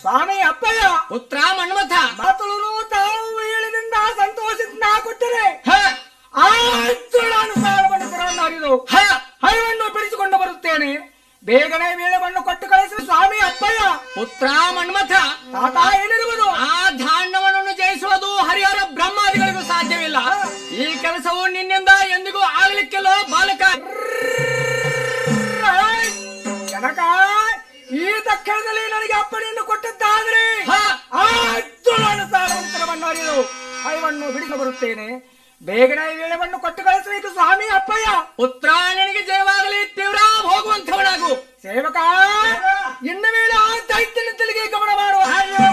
ಸ್ವಾಮಿ ಅಪ್ಪಯ್ಯ ಪುತ್ರ ಮನ್ಮಥ ಮಾತುಳು ತಾವು ಹೇಳಿದಿಂದ ಸಂತೋಷದಿಂದ ಕೊಟ್ಟರೆ ಹ ಆಯ್ತು ನಾನು ಸಾಲವನ್ನು ಪುರವನ್ನು ಹರಿದು ಹ ಹರಿವನ್ನು ಬಿಡಿಸಿಕೊಂಡು ಬರುತ್ತೇನೆ ಬೇಗನೆ ವೇಳೆಯನ್ನು ಕೊಟ್ಟು ಕಳಿಸುವ ಸ್ವಾಮಿ ಅಪ್ಪಯ್ಯ ಪುತ್ರ ಮನ್ಮಥ ತಾತ ಏನಿರುವುದು ಆ ಧಾನ್ಯವನ್ನು ಜಯಿಸುವುದು ಹರಿಹರ ಬ್ರಹ್ಮಾದಿಗಳಿಗೂ ಸಾಧ್ಯವಿಲ್ಲ ಈ ಕೆಲಸವು ನಿನ್ನಿಂದ ಎಂದಿಗೂ ಆಗ್ಲಿಕ್ಕಿಲ್ಲೋ ಬಾಲಕ ಆಯ್! ಜನಕ ಈ ತಕ್ಷಣದಲ್ಲಿ ನನಗೆ ಅಪ್ಪಣೆಯನ್ನು ಕೊಟ್ಟದ್ದಾದ್ರೆ ಹ ಆಯ್ತು ನಾನು ಸಾಲವನ್ನು ಹರಿದು ಹರಿವನ್ನು ಬಿಡಿಸಿ ಬರುತ್ತೇನೆ ಬೇಗನೆ ವೇಳೆಯನ್ನು ಕೊಟ್ಟು ಕಳಿಸಬೇಕು ಸ್ವಾಮಿ ಅಪ್ಪಯ್ಯ ಪುತ್ರ ನಿನಗೆ ಜಯವಾಗಲಿ ತೀವ್ರ ಹೋಗುವಂಥವನಾಗು ಸೇವಕ ಇನ್ನು ಮೇಲೆ ಆ ದೈತ್ಯನ ತಲೆಗೆ ಗಮನ ಮಾಡುವ